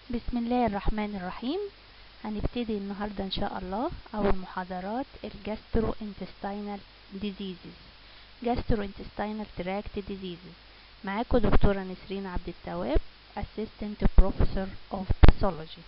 بسم الله الرحمن الرحيم هنبتدي النهاردة إن شاء الله أول محاضرات الجاسترو intestinal diseases جاسترو intestinal tract diseases معاكم دكتورة نسرين عبد التواب assistant professor of pathology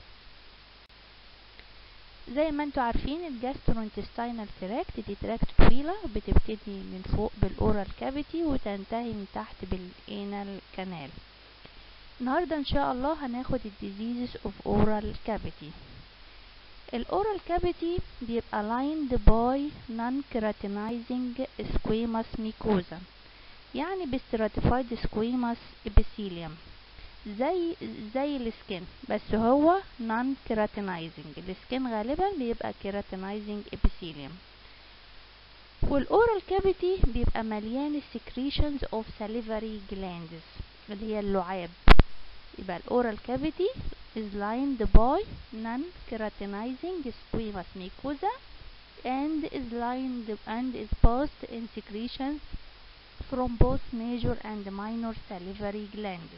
زي ما انتوا عارفين الجاسترو intestinal tract دي تراكت طويلة بتبتدي من فوق بالأورال كافيتي وتنتهي من تحت بالانال كانال النهاردة ان شاء الله هناخد الديزيزز اوف اورال كافيتي الاورال كافيتي بيبقى lined by non-keratinizing squamous mucosa يعني بالstratified squamous epithelium زي زي السكين بس هو non keratinizing السكين غالبا بيبقى keratinizing epithelium والاورال كافيتي بيبقى مليان secretions of salivary glands اللي هي اللعاب يبقى الاورال كافيتي is lined by non-keratinizing squamous mucosa and is lined and is passed in secretions from both major and minor salivary glands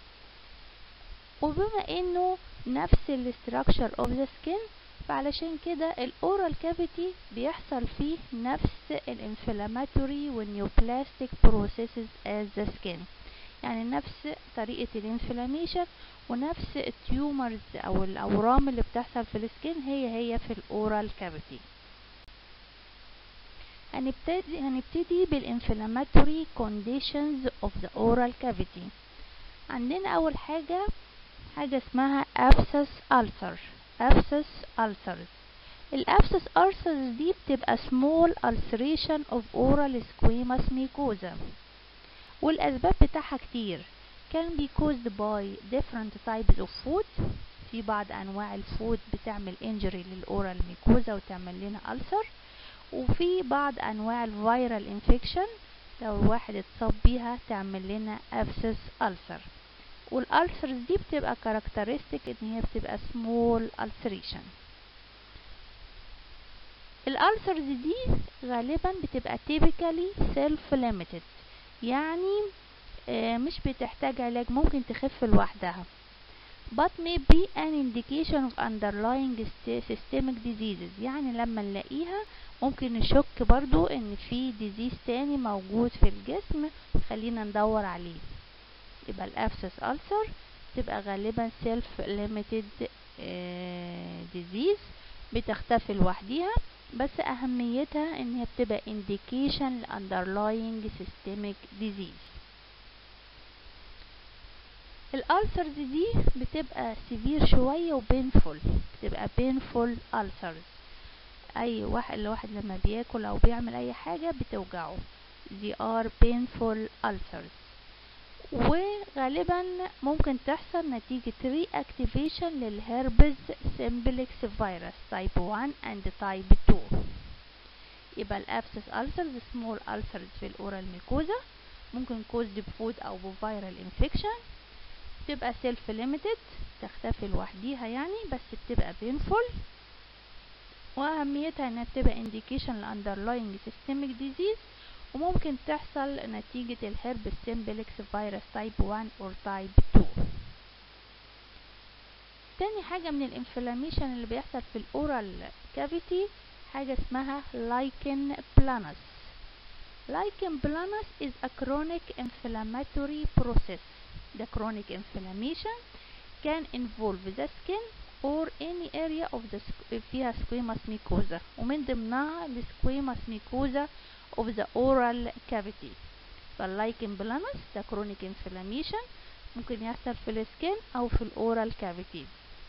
وبما انه نفس الاستراكشر اوف ذا سكين فعلشان كده الاورال كافيتي بيحصل فيه نفس الانفلاماتوري والنيوبلاستيك بروسيسز از ذا سكين يعني نفس طريقة الانفلاميشن ونفس التيومرز او الاورام اللي بتحصل في السكين هي هي في الاورال كافيتي هنبتدي هنبتدي بالانفلاماتوري كونديشنز اوف ذا اورال كافيتي عندنا اول حاجة حاجة اسمها abscess ulcer abscess ulcers الابسس ulcers دي بتبقى small ulceration of oral squamous mucosa والاسباب بتاعها كتير can be caused by different types of food في بعض انواع الفود بتعمل injury للاورال ميكوزا وتعمل لنا ulcer وفي بعض انواع الفيرال infection لو الواحد اتصاب بيها تعمل لنا abscess ulcer والالسرز دي بتبقى كاركترستيك ان هي بتبقى small ulceration الالسرز دي غالبا بتبقى typically self limited يعني مش بتحتاج علاج ممكن تخف لوحدها but may be an indication of underlying systemic diseases يعني لما نلاقيها ممكن نشك برضو ان في disease تاني موجود في الجسم خلينا ندور عليه يبقى الابسس ulcer تبقى غالبا self limited disease بتختفي لوحديها بس اهميتها ان هي بتبقى indication ل underlying systemic disease الالسرز دي بتبقى سيفير شوية وبينفول بتبقى بينفول ulcers اي واحد الواحد لما بياكل او بيعمل اي حاجة بتوجعه they are painful ulcers وغالبا ممكن تحصل نتيجة reactivation للهربز سيمبلكس فيروس تايب 1 and تايب 2 يبقى الابسس ulcers small ulcers في الاورال ميكوزا ممكن caused بفود او بفيرال infection بتبقى self limited تختفي لوحديها يعني بس بتبقى painful واهميتها انها بتبقى indication ل underlying systemic disease وممكن تحصل نتيجة الهرب سيمبلكس فيروس تايب 1 or تايب 2 تاني حاجة من الانفلاميشن اللي بيحصل في الاورال كافيتي حاجة اسمها لايكن بلانس لايكن بلانس is a chronic inflammatory process the chronic inflammation can involve the skin or any area of the فيها squamous mucosa ومن ضمنها السكويموس mucosa of the oral cavity فاللايكن بلانس ده chronic inflammation ممكن يحصل في السكين او في الاورال كافيتي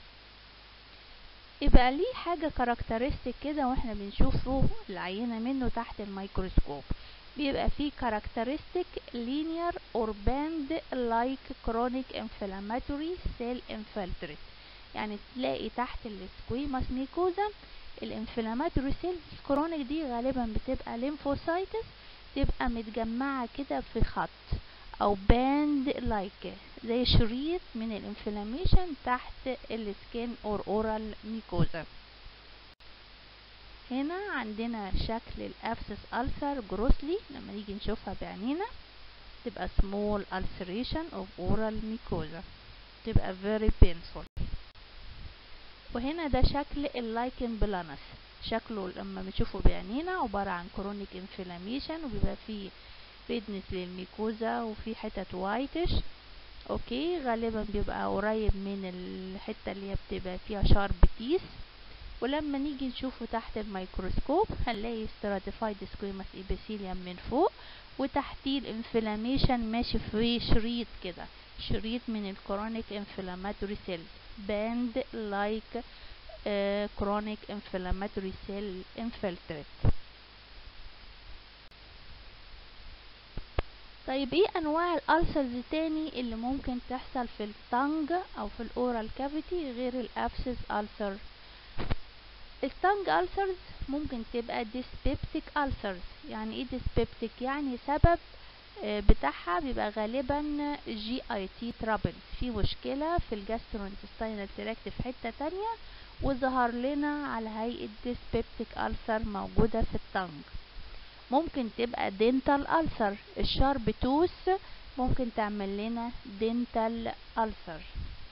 يبقى ليه حاجة كاركترستيك كده واحنا بنشوفه العينة منه تحت الميكروسكوب بيبقى فيه كاركترستيك linear or band like chronic inflammatory cell infiltrate يعني تلاقي تحت السكويموس ميكوزا الانفلاماتوري سيلز الكرونيك دي غالبا بتبقى ليمفوسايتس تبقى متجمعة كده في خط او باند لايك زي شريط من الانفلاميشن تحت السكين اور اورال ميكوزا هنا عندنا شكل الابسس ألسر جروسلي لما نيجي نشوفها بعينينا تبقى small ulceration of oral mucosa تبقى very painful وهنا ده شكل اللايكن بلانس شكله لما بنشوفه بعينينا عبارة عن كرونيك انفلاميشن وبيبقى فيه ريدنس للميكوزا وفي حتت وايتش اوكي غالبا بيبقى قريب من الحتة اللي هي بتبقى فيها شارب تيس ولما نيجي نشوفه تحت الميكروسكوب هنلاقي stratified squamous epithelium من فوق وتحتيه الانفلاميشن ماشي في شريط كده شريط من الكرونيك انفلاماتوري سيل باند لايك كرونيك انفلاماتوري سيل انفلتريت طيب ايه انواع الالسرز تاني اللي ممكن تحصل في التنج او في الاورال كافيتي غير الابسس السر التنج ألسرز ممكن تبقى dyspeptic ألسرز يعني ايه dyspeptic يعني سبب بتاعها بيبقى غالبا جي اي تي ترابل في مشكلة في الجاسترونتستينال تراكت في حتة تانية وظهر لنا على هيئة dyspeptic ألسر موجودة في التنج ممكن تبقى دينتال ألسر الشارب توس ممكن تعمل لنا دينتال ألسر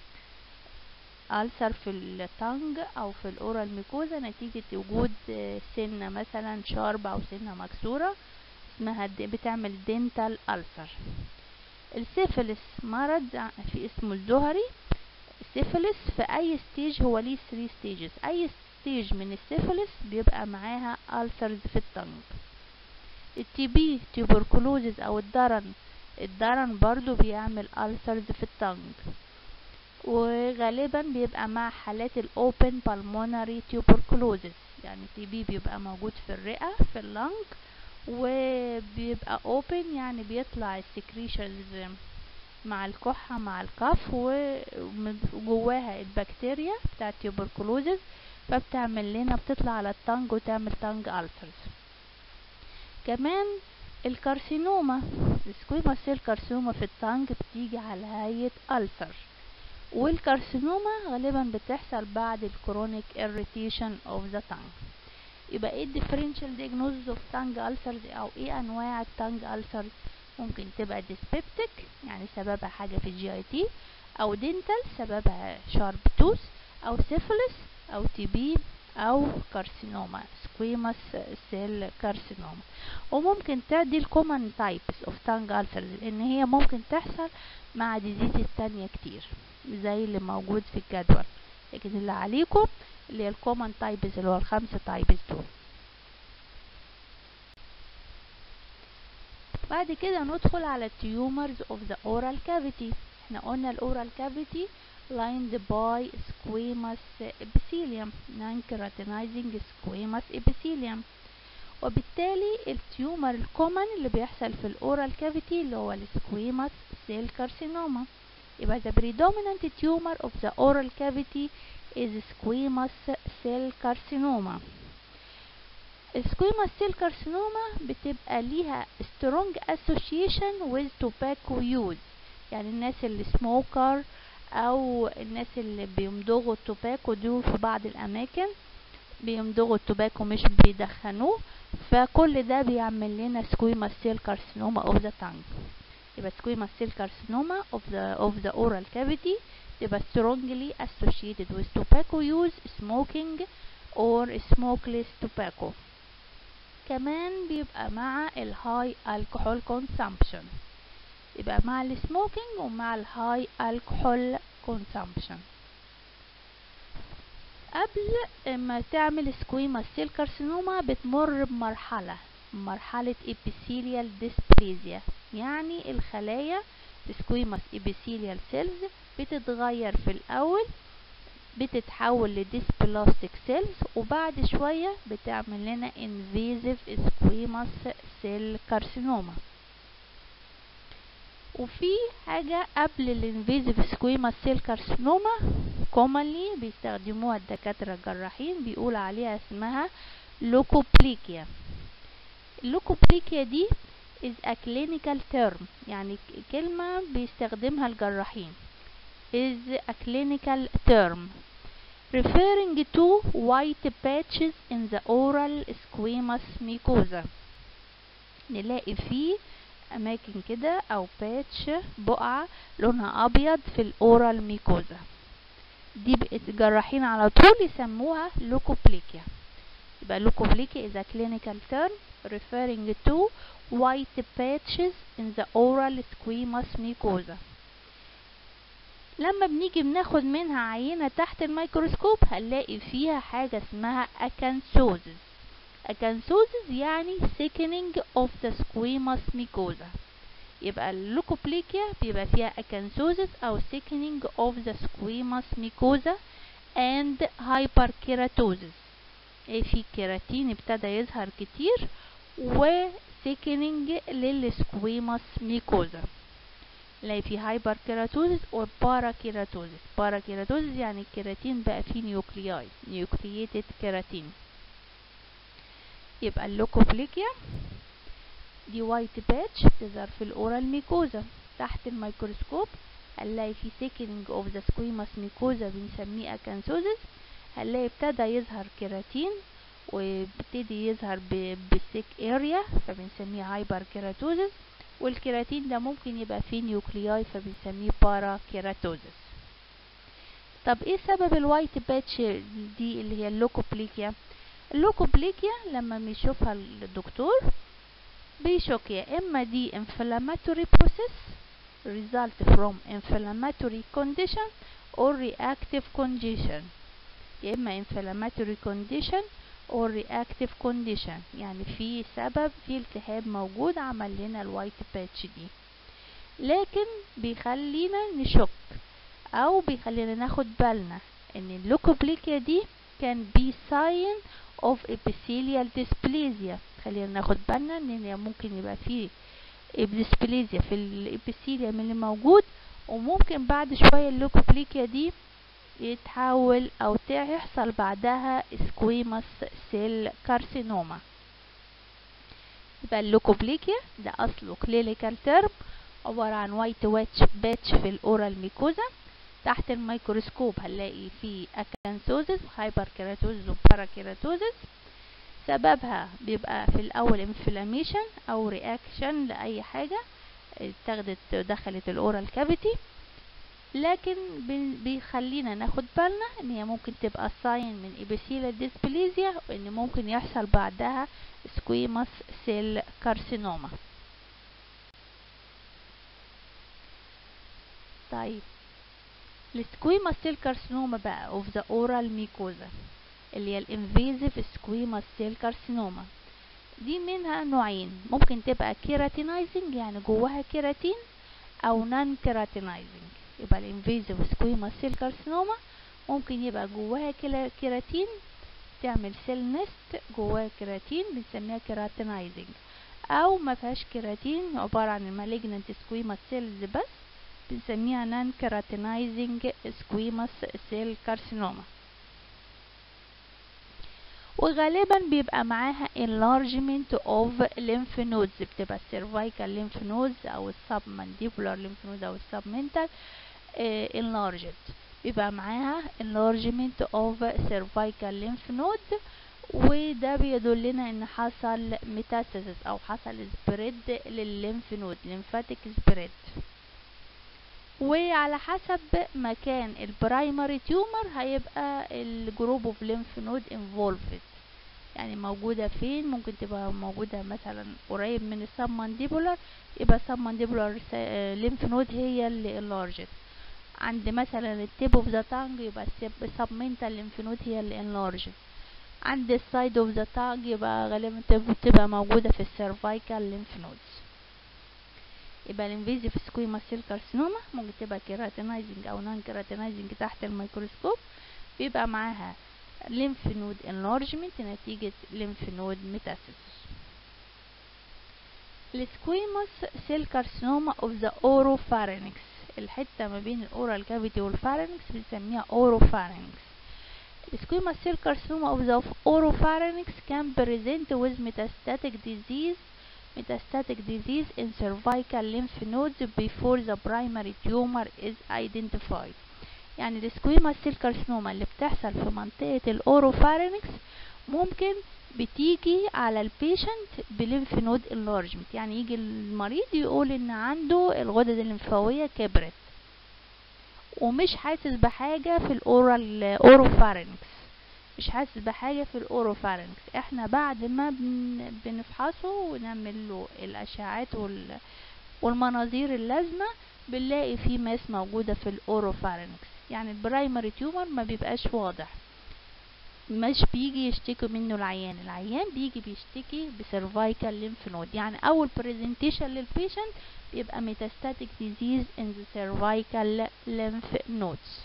ألسر في التنج أو في الأورال ميكوزا نتيجة وجود سنة مثلا شارب أو سنة مكسورة اسمها بتعمل دينتال ألسر السيفلس مرض في اسمه الزهري السيفلس في أي ستيج هو ليه 3 ستيجز أي ستيج من السيفلس بيبقى معاها ألسرز في التنج التي بي تيوبركلوزز أو الدرن الدرن برضو بيعمل ألسرز في التنج وغالبا بيبقى مع حالات الاوبن بالمونري تيوبركلوزس يعني تي بي بيبقى موجود في الرئة في اللنج وبيبقى اوبن يعني بيطلع السكريشنز مع الكحة مع الكف وجواها البكتيريا بتاع التيوبركلوزس فبتعمل لنا بتطلع على التنج وتعمل تنج ألسرز كمان الكارسينوما السكويما سيل كارسينوما في التنج بتيجي على هيئة ألسر والكارسينوما غالبا بتحصل بعد الكرونيك irritation of the tongue يبقى ايه differential diagnosis of tongue ulcers او ايه انواع التانج ulcers ممكن تبقى dyspeptic يعني سببها حاجة في الجي اي تي او dental سببها sharp tooth او syphilis او تي بي او كارسينوما squamous cell carcinoma وممكن تعدي الكومن تايبس اوف تانج ulcers ان هي ممكن تحصل مع ديزيز تانية كتير زي اللي موجود في الجدول لكن اللي عليكم اللي هي الكومن تايبز اللي هو الخمسة تايبز دول بعد كده ندخل على التيومرز اوف ذا اورال كافيتي احنا قلنا الاورال كافيتي lined by squamous epithelium non-keratinizing squamous epithelium وبالتالي التيومر الكومن اللي بيحصل في الاورال كافيتي اللي هو السكويموس سيل كارسينوما يبقى the predominant tumor of the oral cavity is squamous cell carcinoma السكويموس سيل كارسينوما بتبقى ليها strong association with tobacco use يعني الناس اللي سموكر او الناس اللي بيمضغوا التوباكو دول في بعض الاماكن بيمضغوا التوباكو مش بيدخنوه فكل ده بيعمل لنا سكويموس سيل كارسينوما اوف ذا تانج يبقى squamous cell carcinoma of the of the oral cavity تبقى strongly associated with tobacco use smoking or smokeless tobacco كمان بيبقى مع الهاي alcohol consumption يبقى مع السموكينج ومع الهاي alcohol consumption قبل ما تعمل سكويما سيل كارسينوما بتمر بمرحلة مرحلة epithelial dysplasia يعني الخلايا سكويماس epithelial cells بتتغير في الأول بتتحول لديسبلاستيك سيلز وبعد شوية بتعمل لنا invasive squamous cell carcinoma وفي حاجة قبل الانفيزيف سكويما سيل كارسينوما commonly بيستخدموها الدكاترة الجراحين بيقول عليها اسمها لوكوبليكيا اللوكوبليكيا دي is a clinical term يعني كلمة بيستخدمها الجراحين is a clinical term referring to white patches in the oral squamous mucosa نلاقي فيه اماكن كده او باتش بقعة لونها ابيض في الاورال ميكوزا دي بقت الجراحين على طول يسموها لوكوبليكيا يبقى لوكوبليكيا is a clinical term referring to white patches in the oral squamous mucosa لما بنيجي بناخد منها عينة تحت الميكروسكوب هنلاقي فيها حاجة اسمها acanthoses acanthoses يعني thickening of the squamous mucosa يبقى اللوكوبليكيا بيبقى فيها acanthoses أو thickening of the squamous mucosa and hyperkeratosis ايه في كيراتين ابتدى يظهر كتير و thickening للسكويموس ميكوزا نلاقي في هايبر كيراتوزيس وبارا كيراتوزيس بارا كيراتوزيس يعني الكيراتين بقى فيه نيوكلياي نيوكلييتد كيراتين يبقى اللوكوبليكيا دي وايت باتش بتظهر في الاورال ميكوزا تحت الميكروسكوب هنلاقي في thickening of the squamous mucosa بنسميه acanthoses هنلاقي ابتدى يظهر كيراتين وبيبتدي يظهر بسيك اريا فبنسميه هايبر كيراتوزس والكيراتين ده ممكن يبقى فيه نيوكلياي فبنسميه بارا كيراتوزس طب ايه سبب الوايت باتش دي اللي هي اللوكوبليكيا اللوكوبليكيا لما بيشوفها الدكتور بيشك يا اما دي inflammatory process result from inflammatory condition or reactive condition يا اما inflammatory condition or reactive condition يعني في سبب في التهاب موجود عمل لنا الوايت باتش دي لكن بيخلينا نشك او بيخلينا ناخد بالنا ان اللوكوبليكيا دي كان بي sign of epithelial dysplasia خلينا ناخد بالنا ان ممكن يبقى فيه ديسبليزيا في الابيثيليوم اللي موجود وممكن بعد شوية اللوكوبليكيا دي يتحول او يحصل بعدها سكويموس سيل كارسينوما يبقى اللوكوبليكيا ده اصله كلينيكال تيرم عبارة عن وايت واتش باتش في الاورال ميكوزا تحت الميكروسكوب هنلاقي فيه اكانثوزس وهايبر كيراتوزس وبارا كيراتوزس سببها بيبقى في الاول انفلاميشن او رياكشن لاي حاجة اتاخدت دخلت الاورال كافيتي لكن بيخلينا ناخد بالنا ان هي ممكن تبقى ساين من ابيثيليال ديسبليزيا وان ممكن يحصل بعدها سكويموس سيل كارسينوما طيب السكويموس سيل كارسينوما بقى اوف ذا اورال ميكوزا اللي هي الانفيزيف سكويموس سيل كارسينوما دي منها نوعين ممكن تبقى كيراتينايزنج يعني جواها كيراتين او نان كيراتينايزنج يبقى الانفيزيف سكويموس سيل كارسينوما ممكن يبقى جواها كيراتين تعمل سيل نست جواها كيراتين بنسميها كيراتينايزنج او ما فيهاش كيراتين عبارة عن المالجنانت سكويموس سيلز بس بنسميها نان كيراتينايزنج سكويموس سيل كارسينوما وغالبا بيبقى معاها enlargement of lymph nodes بتبقى cervical lymph nodes او submandibular lymph nodes او submental enlarged بيبقى معاها enlargement of cervical lymph nodes وده بيدلنا ان حصل metastasis او حصل spread للليمف نود lymphatic spread وعلى حسب مكان البرايمري تيومر هيبقى الجروب اوف ليمف نود انفولفد يعني موجودة فين ممكن تبقى موجودة مثلا قريب من السب مانديبولار يبقى السب مانديبولار ليمف نود هي اللي انلارجت عند مثلا التيب اوف ذا تانج يبقى السب منتال ليمف نود هي اللي انلارجت عند السايد اوف ذا تانج يبقى غالبا بتبقى موجودة في السيرفايكال ليمف نودز يبقى الانفيزيف سكويما سيل كارسينوما ممكن تبقى كيراتينايزنج او نون كيراتينايزنج تحت الميكروسكوب بيبقى معاها lymph node enlargement نتيجة lymph node metastasis السكويموس سيل كارسينوما of the oropharynx الحتة ما بين الاورال كافيتي والفارينكس بنسميها oropharynx السكويموس سيل كارسينوما of the oropharynx can present with metastatic disease metastatic disease in cervical lymph nodes before the primary tumor is identified يعني السكويما سيل كارسينوما اللي بتحصل في منطقة الاوروفارينكس ممكن بتيجي على البيشنت بليمف نود انلارجمنت يعني يجي المريض يقول ان عنده الغدد الليمفاوية كبرت ومش حاسس بحاجة في الاورال اوروفارينكس مش حاسس بحاجة في الاوروفارينكس احنا بعد ما بن بنفحصه ونعمل له الاشعاعات وال والمناظير اللازمة بنلاقي في ماس موجودة في الاوروفارينكس يعني البرايمري تيومر ما بيبقاش واضح مش بيجي يشتكي منه العيان العيان بيجي بيشتكي بسيرفايكال ليمف نود يعني اول برزنتيشن للبيشنت بيبقى ميتاستاتيك ديزيز ان ذا سيرفايكال ليمف نودز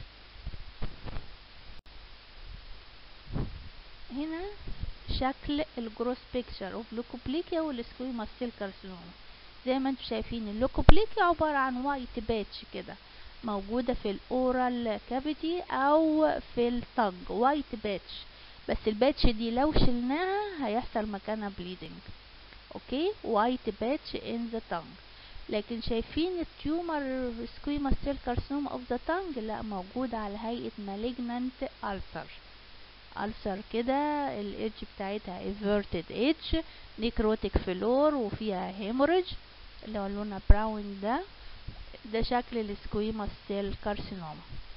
هنا شكل الجروس بيكتشر اوف لوكوبليكيا والسكويما سيل كارسينوما زي ما انتم شايفين اللوكوبليكيا عبارة عن وايت باتش كده موجودة في الاورال كافيتي او في التنج وايت باتش بس الباتش دي لو شلناها هيحصل مكانها بليدنج اوكي وايت باتش ان ذا تانج لكن شايفين التيومر سكويما سيل كارسينوما اوف ذا تانج لا موجود على هيئة مالجنانت ألسر ألسر كده الايدج بتاعتها inverted edge نيكروتيك فلور وفيها هيموريج اللي هو لونها براون ده ده شكل السكويما سيل كارسينوما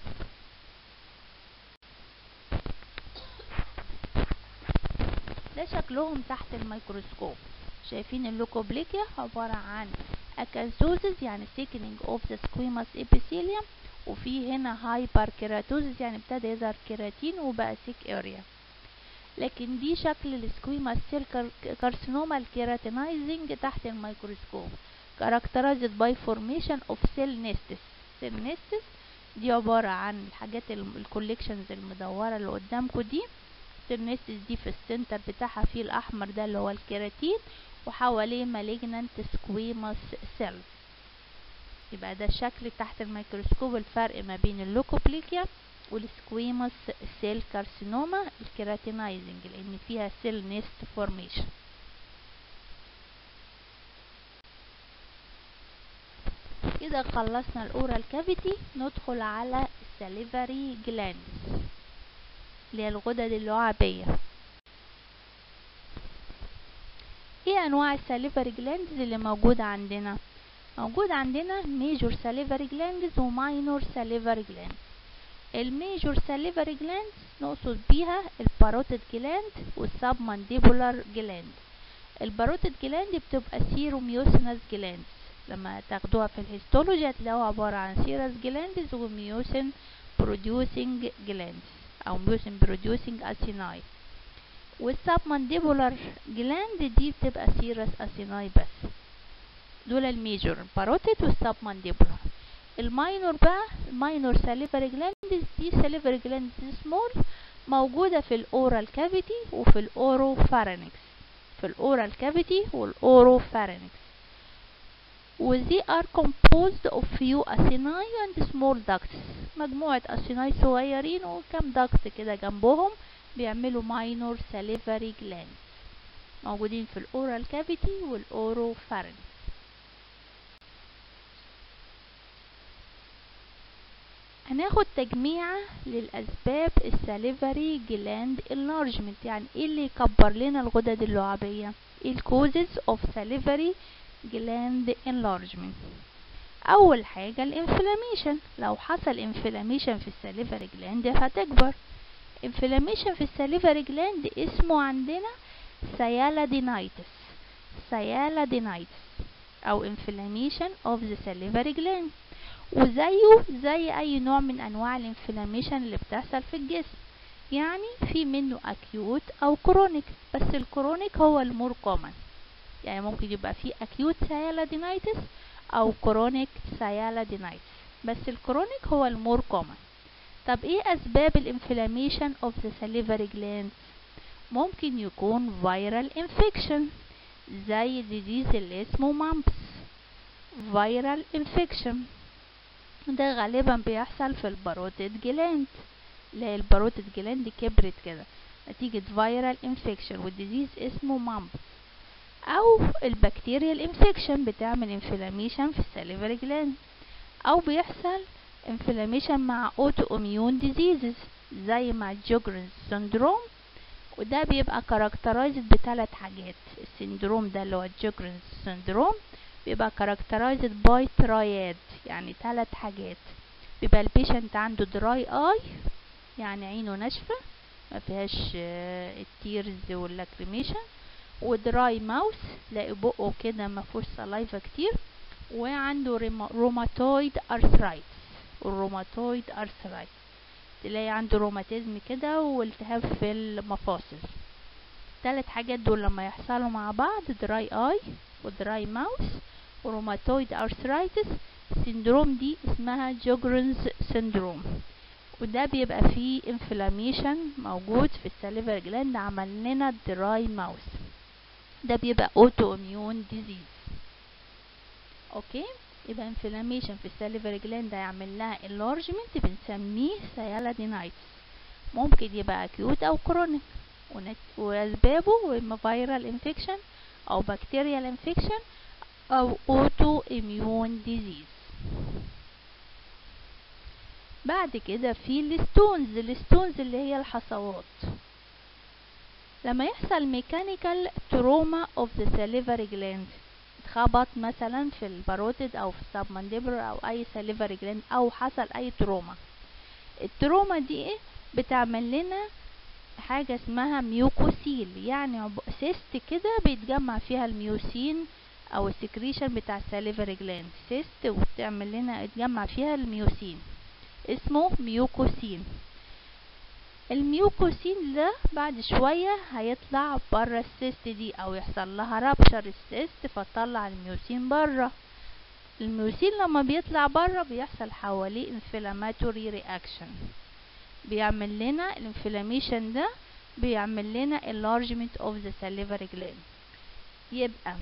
ده شكلهم تحت الميكروسكوب شايفين اللوكوبليكيا عبارة عن اكانثوزز يعني thickening of the squamous epithelium وفي هنا هايبر كيراتوزز يعني ابتدى يظهر كيراتين وبقى سيك اريا لكن دي شكل السكويما سيل كارسينوما الكيراتينايزنج تحت الميكروسكوب characterized by formation of cell nests cell nests دي عبارة عن الحاجات الكوليكشنز المدورة اللي قدامكم دي cell nests دي في السنتر بتاعها فيه الأحمر ده اللي هو الكيراتين وحواليه malignant squamous cells يبقى ده الشكل تحت الميكروسكوب الفرق ما بين اللوكوبليكيا والسكويموس سيل كارسينوما الكيراتينايزنج لان فيها سيل نيست فورميشن كده خلصنا الاورال كافيتي ندخل على الساليفري جلاندز اللي هي الغدد اللعابية ايه انواع الساليفري جلاندز اللي موجودة عندنا موجود عندنا ميجور ساليفري جلاندز وماينور ساليفري جلاندز الميجور ساليفري جلاندز نقصد بيها الباروتيد جلاند والسب مانديبولار جلاند الباروتيد جلاند بتبقى سيروميوسينس جلاندز لما تاخدوها في الهيستولوجي هتلاقوها عبارة عن سيرس جلاندز وميوسين بروديوسنج جلاندز او ميوسين بروديوسنج اسيناي والسب مانديبولار جلاند دي بتبقى سيرس اسيناي بس دول الميجور باروتيد والسب مانديبولار الماينور بقى الماينور ساليفري جلاندز دي ساليفري جلاندز سمول موجودة في الاورال كافيتي وفي الاورو فارينكس في الاورال كافيتي والاورو فارينكس و they are composed of few acini and small ducts مجموعة acini صغيرين وكم duct كده جنبهم بيعملوا minor salivary glands موجودين في الاورال كافيتي والاورو فارينكس هناخد تجميعة للأسباب الساليفري جلاند enlargement يعني ايه اللي يكبر لنا الغدد اللعابية ايه الكوزز of salivary gland enlargement أول حاجة الانفلاميشن لو حصل انفلاميشن في الساليفري جلاند هتكبر انفلاميشن في الساليفري جلاند اسمه عندنا سيالادينايتس سيالادينايتس أو inflammation of the salivary gland وزيه زي اي نوع من انواع الانفلاميشن اللي بتحصل في الجسم يعني في منه اكيوت او كرونيك بس الكرونيك هو المور كومن يعني ممكن يبقى في اكيوت سيالادينايتس او كرونيك سيالادينايتس بس الكرونيك هو المور كومن طب ايه اسباب الانفلاميشن اوف ذا salivary glands ممكن يكون فيرال انفكشن زي ديزيز اللي اسمه مامبس فيرال انفكشن ده غالبا بيحصل في الباروتيد جلاند اللي هي الباروتيد جلاند كبرت كده نتيجة فيرال انفكشن والديزيز اسمه مامبس او البكتيريال انفكشن بتعمل انفلاميشن في الساليفري جلاند او بيحصل انفلاميشن مع اوتو اميون ديزيزز زي مع جوجرنز سندروم وده بيبقى كاركترايزد بثلاث حاجات السندروم ده اللي هو جوجرنز سندروم بيبقى characterized by triad يعني ثلاث حاجات بيبقى البيشنت عنده دراي اي يعني عينه ناشفة ما فيهاش التيرز واللاكريميشن ودراي ماوس تلاقي بقه كده ما فيهوش سلايفا كتير وعنده روماتويد ارثرايتس والروماتويد ارثرايتس تلاقي عنده روماتيزم كده والتهاب في المفاصل الثلاث حاجات دول لما يحصلوا مع بعض دراي اي ودراي ماوس وروماتويد ارثرايتس السندروم دي اسمها جوجرنز سندروم وده بيبقى فيه انفلاميشن موجود في الساليفر جلاند عمل لنا دراي ماوس ده بيبقى اوتو اميون ديزيز اوكي يبقى انفلاميشن في الساليفر جلاند هيعمل لها enlargement بنسميه سيالادينايتس ممكن يبقى اكيوت او كرونيك واسبابه اما فيرال انفكشن او بكتيريال انفكشن او اوتو اميون ديزيز بعد كده في الستونز الستونز اللي هي الحصوات لما يحصل ميكانيكال تروما اوف ذا salivary gland اتخبط مثلا في الباروتيد او في السبمنديبر او اي salivary gland او حصل اي تروما التروما دي ايه بتعمل لنا حاجة اسمها ميوكوسيل يعني سيست كده بيتجمع فيها الميوسين او السكريشن بتاع الساليفري جلاند سيست وبتعمل لنا يتجمع فيها الميوسين اسمه ميوكوسين الميوكوسين ده بعد شوية هيطلع برا السيست دي او يحصل لها رابشر السيست فتطلع الميوسين برا الميوسين لما بيطلع برا بيحصل حواليه انفلاماتوري رياكشن بيعمل لنا الانفلاميشن ده بيعمل لنا enlargement of the salivary gland يبقى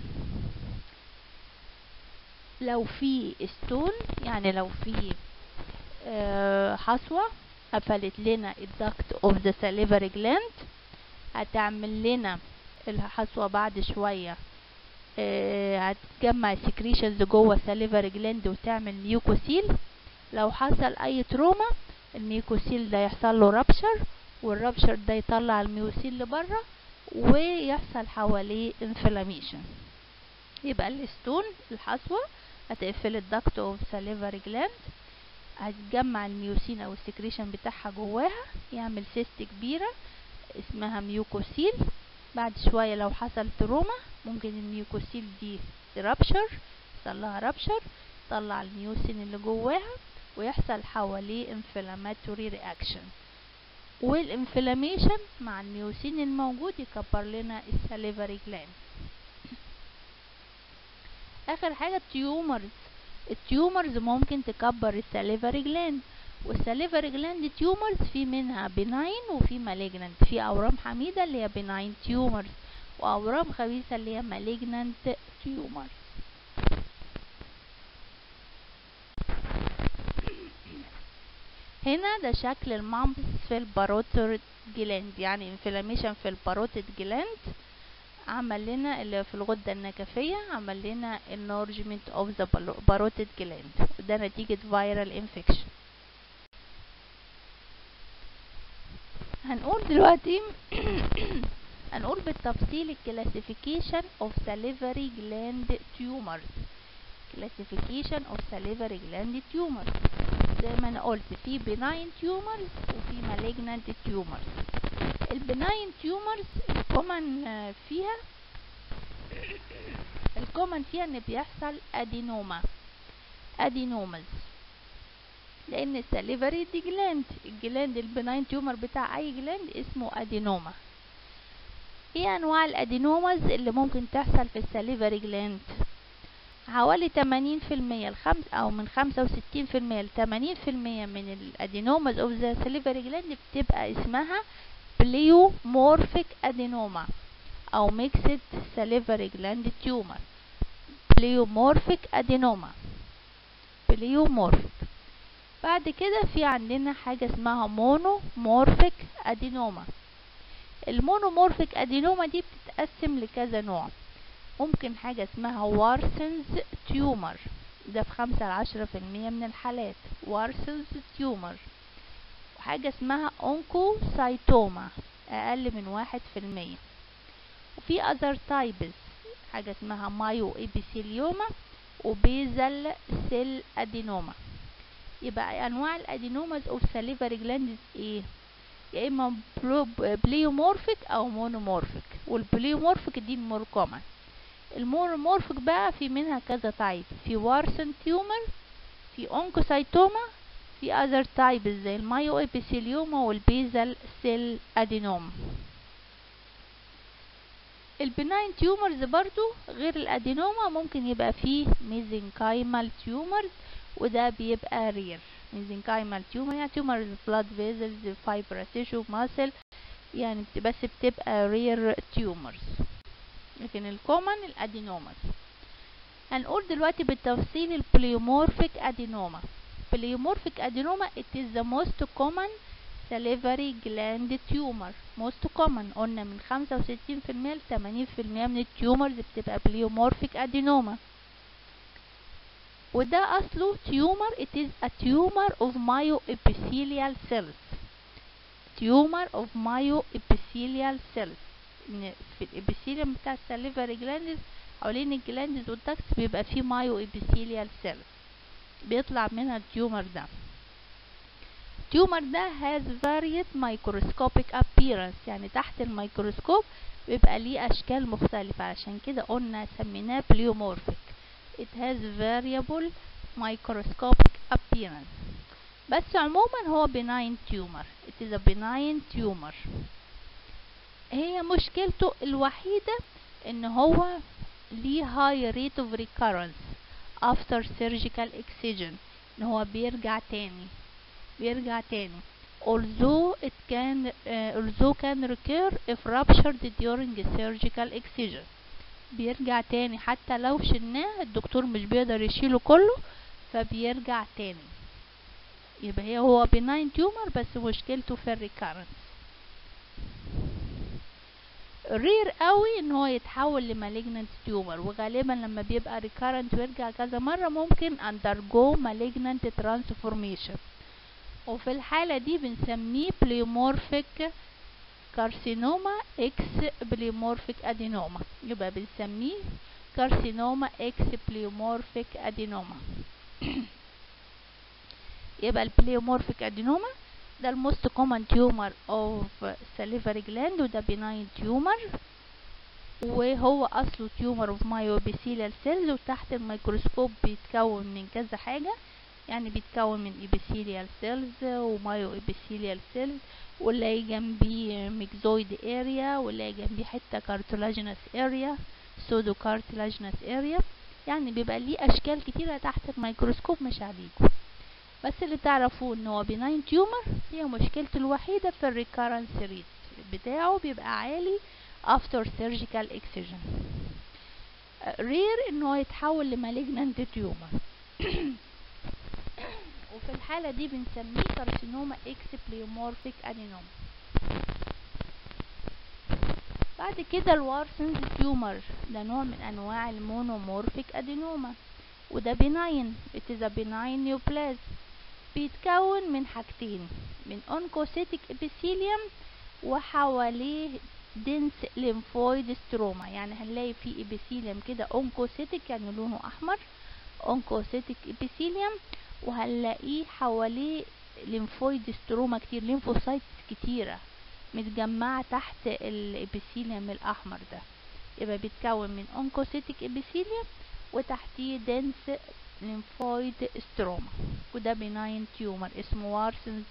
لو في ستون يعني لو في آه حصوة قفلت لنا الدكت اوف ذا salivary gland هتعمل لنا الحصوة بعد شوية آه هتجمع سكريشنز جوه salivary gland وتعمل ميوكوسيل لو حصل اي تروما الميوكوسيل ده يحصل له رابشر والرابشر ده يطلع الميوسيل لبره ويحصل حواليه انفلاميشن يبقى الستون الحصوة هتقفل الدكت اوف ساليفري جلاند هتجمع الميوسين او السكريشن بتاعها جواها يعمل سيست كبيرة اسمها ميوكوسيل بعد شوية لو حصل تروما ممكن الميوكوسيل دي رابشر يحصلها رابشر طلع الميوسين اللي جواها ويحصل حواليه inflammatory reaction والانفلاميشن مع الميوسين الموجود يكبر لنا الساليفري جلاند اخر حاجه التيومرز التيومرز ممكن تكبر الساليفري جلاند والساليفري جلاند تيومرز في منها بناين وفي مالجنانت في اورام حميده اللي هي بناين تيومرز واورام خبيثه اللي هي مالجنانت تيومرز هنا ده شكل المامبس في الباروتيد جلاند يعني انفلاميشن في الباروتيد جلاند عمل لنا اللي في الغدة النكفية عمل لنا enlargement of the parotid gland وده نتيجة viral infection هنقول دلوقتي هنقول بالتفصيل الكلاسيفيكيشن of salivary gland tumors classification of salivary gland tumors زي ما انا قلت في benign tumors وفي malignant tumors البناين تيومرز الكومن فيها الكومن فيها ان بيحصل ادينوما ادينومز لان الساليفري دي جلاند الجلاند البناين تيومر بتاع اي جلاند اسمه ادينوما ايه انواع الادينومز اللي ممكن تحصل في الساليفري جلاند حوالي 80% الخمس او من 65% ل 80% من الادينومز اوف ذا ساليفري جلاند بتبقى اسمها بليومورفيك ادينوما او ميكسد ساليفري جلاند تيومر بليومورفيك ادينوما بليومورفيك بعد كده في عندنا حاجة اسمها مونومورفيك ادينوما المونومورفيك ادينوما دي بتتقسم لكذا نوع ممكن حاجة اسمها وارسنز تيومر ده في خمسة لعشرة في المية من الحالات وارسنز تيومر وحاجة اسمها اونكوسايتوما اقل من واحد في المية وفي اذر تايبس حاجة اسمها مايو ابيثيليوما وبيزل سيل ادينوما يبقى انواع الادينوماز اوف ساليفري جلاندز ايه يا اما بليومورفيك او مونومورفيك والبليومورفيك دي المور كومن المونومورفيك بقى في منها كذا تايب في وارسن تيومر في اونكوسايتوما في اذر تايب زي المايو ابيثيليوما والبيزل سيل ادينوم البناين تيومرز برضو غير الادينوما ممكن يبقى فيه ميزنكايمال تيومرز وده بيبقى رير ميزنكايمال تيومر يعني تيومر بلاد فيزلز فايبر تيشو ماسل يعني بس بتبقى رير تيومرز لكن الكومن الادينوماز هنقول دلوقتي بالتفصيل البليومورفيك ادينوما بليومورفيك ادينوما it is the most common salivary gland tumor most common قلنا من 65% ل 80% من التيومرز بتبقى بليومورفيك ادينوما وده اصله تيومر it is a tumor of myoepithelial cells tumor of myoepithelial cells إن في الابيثيليوم بتاع الساليفري جلاندز حوالين الجلاندز والدكتس بيبقى فيه مايو ابيثيليال سيلز بيطلع منها التيومر ده التيومر ده has varied microscopic appearance يعني تحت الميكروسكوب بيبقى ليه اشكال مختلفة عشان كده قلنا سميناه بليومورفيك it has variable microscopic appearance بس عموما هو benign tumor it is a benign tumor هي مشكلته الوحيدة ان هو ليه high rate of recurrence after surgical excision ان هو بيرجع تاني بيرجع تاني although it can uh, although can recur if ruptured during a surgical excision بيرجع تاني حتى لو شلناه الدكتور مش بيقدر يشيله كله فبيرجع تاني يبقى هي هو benign tumor بس مشكلته في الريكارنس رير قوي ان هو يتحول لمالجنت تيومر وغالبا لما بيبقى ريكارنت ويرجع كذا مره ممكن undergo malignant transformation وفي الحالة دي بنسميه بليومورفيك كارسينوما اكس بليومورفيك ادينوما يبقى بنسميه كارسينوما اكس بليومورفيك ادينوما يبقى البليومورفيك ادينوما ده الموست كومن تيومر اوف salivary gland وده benign تيومر وهو اصله تيومر اوف مايوبيثيليال سيلز وتحت الميكروسكوب بيتكون من كذا حاجه يعني بيتكون من epithelial cells ومايو epithelial cells واللي جنبيه ميكزويد اريا واللي جنبيه حته كارتلاجينس اريا سودو كارتلاجينس اريا يعني بيبقى ليه اشكال كتيره تحت الميكروسكوب مش عليكم بس اللي تعرفوه ان هو بناين تيومر هي مشكلته الوحيده في الريكارنس ريت بتاعه بيبقى عالي after surgical excision رير ان هو يتحول لمالجنانت تيومر وفي الحالة دي بنسميه كارسينوما اكس بليومورفيك ادينوما بعد كده الوارسنز تيومر ده نوع من انواع المونومورفيك ادينوما وده بناين it is a benign neoplasm بيتكون من حاجتين من اونكوسيتيك ابيثيليوم وحواليه دنس ليمفويد ستروما يعني هنلاقي فيه ابيثيليوم كده اونكوسيتيك يعني لونه احمر اونكوسيتيك ابيثيليوم وهنلاقيه حواليه ليمفويد ستروما كتير ليمفوسايتس كتيرة متجمعة تحت الابيثيليوم الأحمر ده يبقى بيتكون من اونكوسيتيك ابيثيليوم وتحتيه دنس ليمفويد ستروما وده بناين تيومر اسمه وارسنز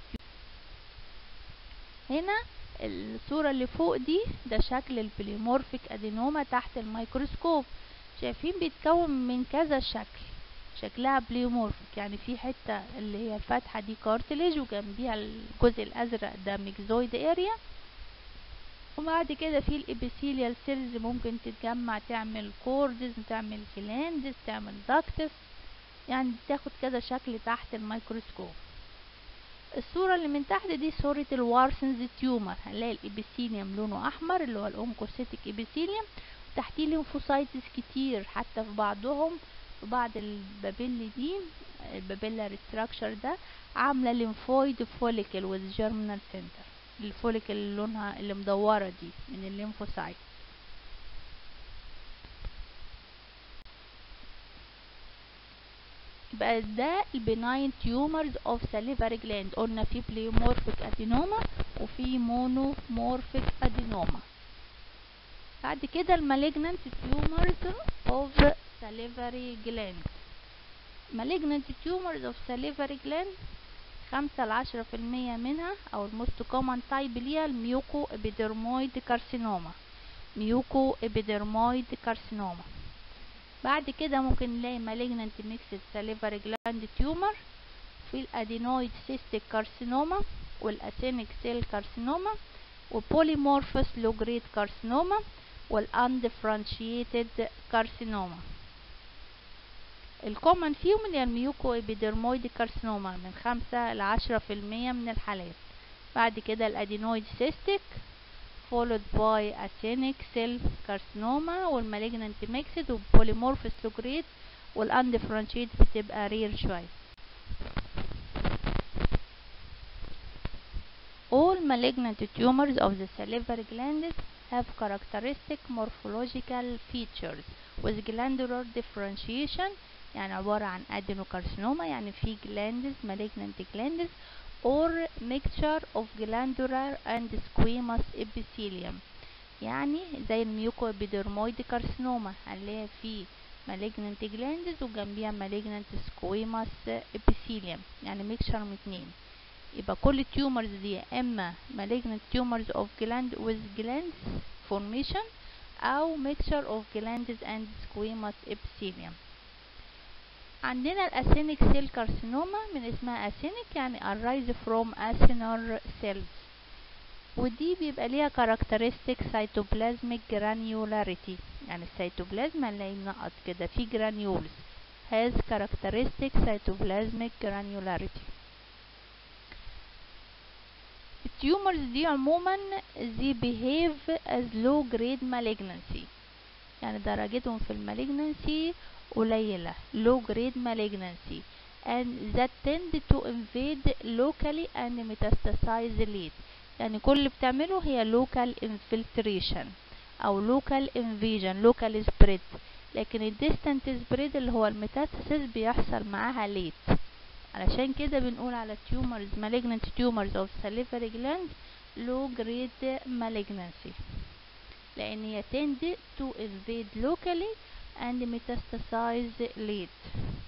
هنا الصورة اللي فوق دي ده شكل البليمورفيك ادينوما تحت الميكروسكوب شايفين بيتكون من كذا شكل شكلها بليومورفيك يعني في حتة اللي هي الفتحة دي كارتليج وجنبيها الجزء الأزرق ده ميكزويد اريا وبعد كده في الابيثيليال سيلز ممكن تتجمع تعمل كوردز تعمل جلاندز تعمل داكتس يعني تاخد كذا شكل تحت الميكروسكوب الصورة اللي من تحت دي صورة الوارسنز تيومر هنلاقي الابيثيليوم لونه احمر اللي هو الاونكوسيتيك ابيثيليوم وتحتيه ليمفوسايتس كتير حتى في بعضهم في بعض البابيل دي البابيلا ريستراكشر ده عاملة ليمفويد فوليكل with germinal center الفوليكل اللي لونها اللي مدورة دي من الليمفوسايت يبقى ده البناين تيومرز اوف salivary gland قلنا في بليومورفيك ادينوما وفي مونومورفيك ادينوما بعد كده المالجنانت تيومرز اوف salivary gland malignant tumors of salivary gland خمسة لعشرة في المية منها أو الموست كومن تايب ليها الميوكو ابيدرمويد كارسينوما ميوكو ابيدرمويد كارسينوما بعد كده ممكن نلاقي malignant mixed salivary gland tumor في الادينويد سيستيك كارسينوما والاسينيك سيل كارسينوما وبوليمورفوس لو جريد كارسينوما والاندفرنشيتد كارسينوما الكومن فيهم اللي الميوكو ابيدرمويد كارسينوما من خمسة لعشرة في المية من الحالات بعد كده الادينويد سيستيك followed by actinic cell carcinoma والمالجنانت ميكسد والبوليمورفوس لوجريد والاندفرنشيت بتبقى رير شوية All malignant tumors of the salivary glands have characteristic morphological features with glandular differentiation يعني عبارة عن adenocarcinoma يعني في glands malignant glands or mixture of glandular and squamous epithelium يعني زي الميوكو ابيدرمويد كارسينوما هنلاقي فيه malignant glands وجنبيها malignant squamous epithelium يعني mixture من اتنين يبقى كل التيومرز دي اما malignant tumors of gland with glands formation او mixture of glands and squamous epithelium عندنا الاسينيك سيل كارسينوما من اسمها اسينيك يعني arise from acinar cells ودي بيبقى ليها characteristic cytoplasmic granularity يعني السيتوبلازم هنلاقيه منقط كده في granules has characteristic cytoplasmic granularity التيومرز دي عموما they behave as low grade malignancy يعني درجتهم في المالجنسي قليلة low grade malignancy and that tend to invade locally and metastasize late يعني كل اللي بتعمله هي local infiltration أو local invasion local spread لكن ال distant spread اللي هو الميتاستاسيس بيحصل معاها late علشان كده بنقول على tumors malignant tumors of salivary glands low grade malignancy لأن هي tend to invade locally and metastasize late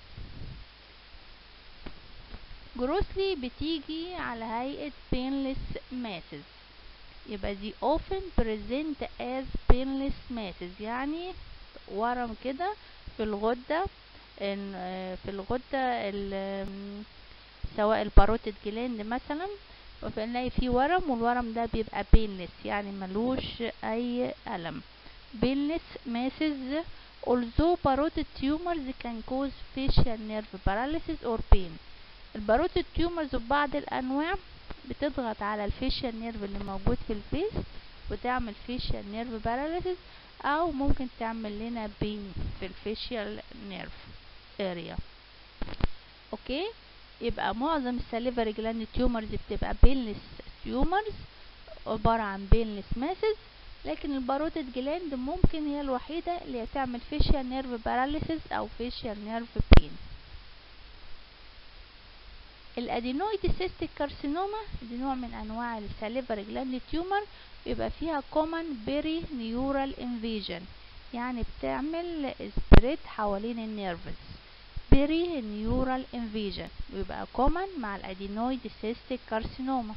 grossly بتيجي على هيئة painless masses يبقى دي often present as painless masses يعني ورم كده في الغدة في الغدة سواء الباروتيد جلاند مثلا فنلاقي فيه ورم والورم ده بيبقى painless يعني ملوش أي ألم painless masses although parotid tumors can cause facial nerve paralysis or pain الباروتيد tumors في بعض الأنواع بتضغط على الفيشيال نيرف اللي موجود في الفيس وتعمل فيشيال نيرف باراليسيس او ممكن تعمل لنا بين في الفيشيال نيرف اريا اوكي يبقى معظم الساليفري جلاند تيومرز بتبقى بينلس تيومرز عبارة عن بينلس ماسز لكن الباروتيد جلاند ممكن هي الوحيدة اللي هتعمل فيشيال نيرف باراليسيس او فيشيال نيرف بين الادينويد سيستيك كارسينوما دي نوع من انواع الساليفري جلاند تيومر بيبقى فيها كومن بيري نيورال انفيجن يعني بتعمل سبريد حوالين النيرفز بيري نيورال انفيجن بيبقى كومن مع الادينويد سيستيك كارسينوما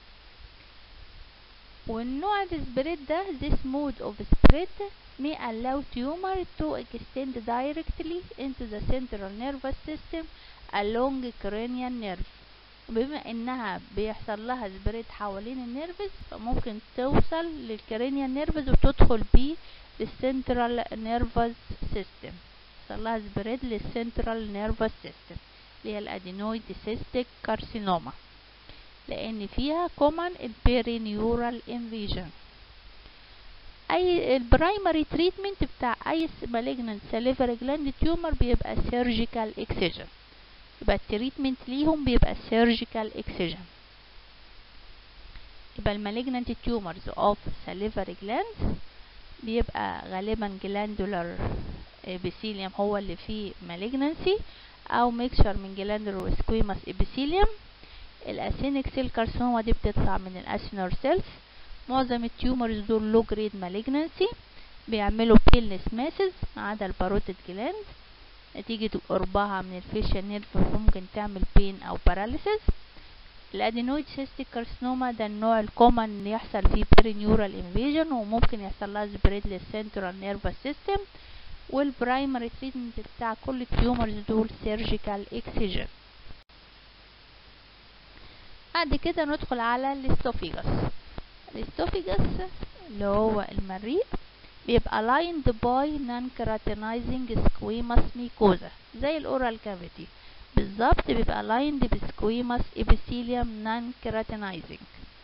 والنوع السبريد ده this mode of spread may allow tumor to extend directly into the central nervous system along cranial nerve بما انها بيحصل لها سبريد حوالين النيرفز فممكن توصل للكرينيال نيرفز وتدخل بيه للسنترال نيرفز سيستم يحصل لها سبريد للسنترال نيرفز سيستم اللي هي الادينويد سيستيك كارسينوما لان فيها كومن البيرينيورال انفيجن اي البرايمري تريتمنت بتاع اي مالجنت ساليفري جلاند تيومر بيبقى سيرجيكال اكسجن يبقى التريتمنت ليهم بيبقى سيرجيكال اكسجن يبقى المالجنت تيومرز اوف ساليفري جلاند بيبقى غالبا جلاندولار ابيثيليوم هو اللي فيه مالجنسي او ميكشر من جلاندر وسكويماس ابيثيليوم الاسينيك سيل كارسينوما دي بتطلع من الاسينور سيلز معظم التيومرز دول لو جريد مالجنسي بيعملوا بيلنس ماسز ما عدا الباروتيد جلاند نتيجة قربها من الفيشيال نيرف ممكن تعمل بين او باراليسيس الادينويد سيستيك كارسينوما ده النوع الكومن اللي يحصل فيه برينيورال انفيجن وممكن يحصل لها سبريد للسنترال نيرفس سيستم والبرايمري تريتمنت بتاع كل التيومرز دول سيرجيكال اكسجن بعد كده ندخل على الاستوفيجاس الاستوفيجاس اللي هو المريء بيبقى lined by non-keratinizing squamous mucosa زي الاورال كافيتي بالظبط بيبقى lined بسquamous epithelium non-keratinizing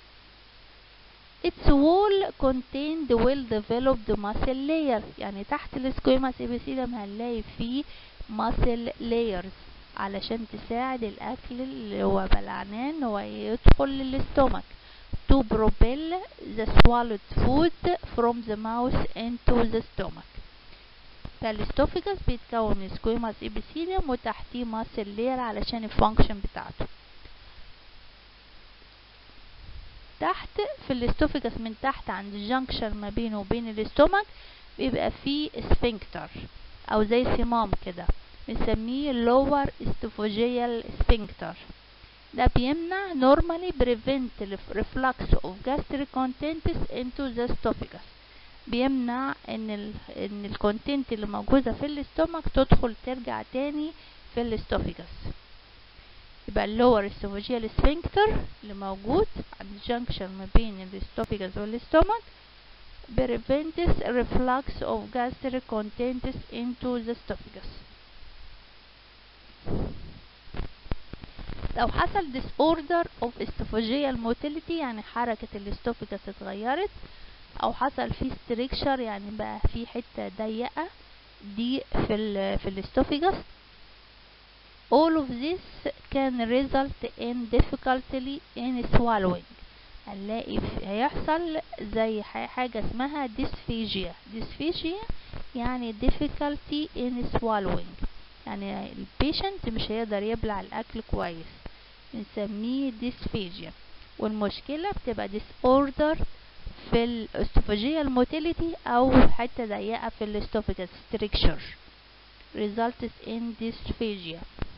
its wall contained well developed muscle layer يعني تحت السكويماس epithelium هنلاقي فيه muscle layers علشان تساعد الاكل اللي هو بلعناه ان هو يدخل للاستومك to propel the swallowed food from the mouth into the stomach فالاستوفيجاس بيتكون من سكويماس ابيثيليوم وتحتيه ماسل لير علشان الفانكشن بتاعته تحت في الاستوفيجاس من تحت عند الجنكشن ما بينه وبين الاستومك بيبقى فيه سفنكتر او زي صمام كده بنسميه lower esophageal sphincter ده بيمنع normally prevent reflux of gastric contents into the esophagus بيمنع ان ال ان الكونتنت اللي موجوده في الاستومك تدخل ترجع تاني في الاستوفيجاس يبقى اللور esophageal sphincter اللي موجود عند الجنكشن ما بين الاستوفيجاس والاستومك prevents reflux of gastric contents into the esophagus لو حصل disorder of esophageal motility يعني حركة الاستوفيجاس اتغيرت او حصل فيه ستريكشر يعني بقى في حتة ضيقة دي في ال في الاستوفيجاس all of this can result in difficulty in swallowing هنلاقي هيحصل زي حاجة اسمها dysphagia dysphagia يعني difficulty in swallowing يعني البيشنت مش هيقدر يبلع الاكل كويس بنسميه dysphagia والمشكلة بتبقى disorder في الاستوفاجيال موتيليتي او حتة ضيقة في الاستوفيجاس stricture results in dysphagia